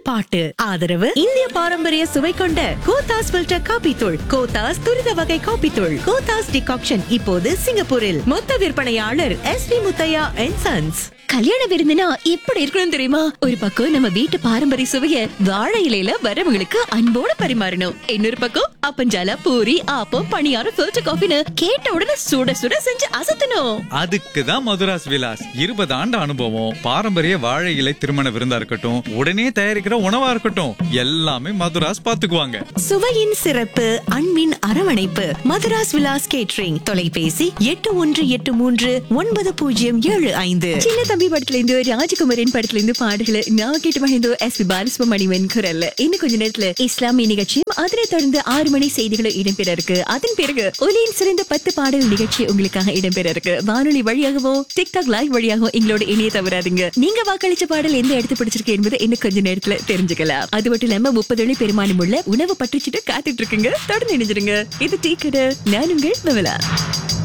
பாட்டு ஆதரவு இந்திய பாரம்பரிய சுவை கொண்ட கோத்தாஸ் ஃபில்டர் காபி தூள் கோத்தாஸ் துரித வகை காபி தூள் கோத்தாஸ் டிகாக்ஷன் இப்போது சிங்கப்பூரில் மொத்த விற்பனையாளர் S P Muthiah and sons கல்யாண விருந்துனா எப்படி இருக்கணும் தெரியுமா ஒரு பக்கம் நம்ம வீட்டு பாரம்பரிய சுவைய வாழை இலையில வரவங்களுக்கு அன்போட பரிமாறணும் இன்னொரு பக்கம் அப்பஞ்சால பூரி ஆப்பம் பணியாரம் ஃபில்டர் காஃபின்னு கேட்ட உடனே சுட சுட செஞ்சு அசத்தணும் அதுக்கு தான் மதுராஸ் விலாஸ் இருபது ஆண்டு அனுபவம் பாரம்பரிய வாழை இலை திருமண விருந்தா இருக்கட்டும் உடனே தயாரிக்கிற உணவா இருக்கட்டும் எல்லாமே மதுராஸ் பாத்துக்குவாங்க சுவையின் சிறப்பு அன்பின் அரவணைப்பு மதுராஸ் விலாஸ் கேட்ரிங் தொலைபேசி எட்டு ஒன்று எட்டு மூன்று ஒன்பது பூஜ்ஜியம் ஏழு ஐந்து சின்ன தம்பி படத்துல இருந்து ராஜகுமாரின் படத்துல இருந்து பாடல்களை நான் கேட்டு மகிழ்ந்தோ எஸ் பி பாலசுப்ரமணியன் குரல்ல இன்னும் கொஞ்ச நேரத்துல இஸ்லாமிய நிகழ்ச்சியும் அதனை தொடர்ந்து ஆறு மணி செய்திகளும் இடம்பெற இருக்கு அதன் பிறகு ஒலியின் சிறந்த பத்து பாடல் நிகழ்ச்சி உங்களுக்காக இடம்பெற இருக்கு வானொலி வழியாகவும் டிக்டாக் லைவ் வழியாகவும் எங்களோட இணைய தவறாதுங்க நீங்க வாக்களிச்ச பாடல் எந்த இடத்து பிடிச்சிருக்கு என்பதை இன்னும் கொஞ்ச நேரத்துல தெரிஞ்சுக்கலாம் அது மட்டும் இல்லாம முப்பது வழி பெருமானம் உள்ள உணவு பற்றுச்சிட்டு காத்துட்டு இருக்குங்க தொடர்ந்து இணைஞ்சிருங்க இது டீ கடை நான் உங்கள் விமலா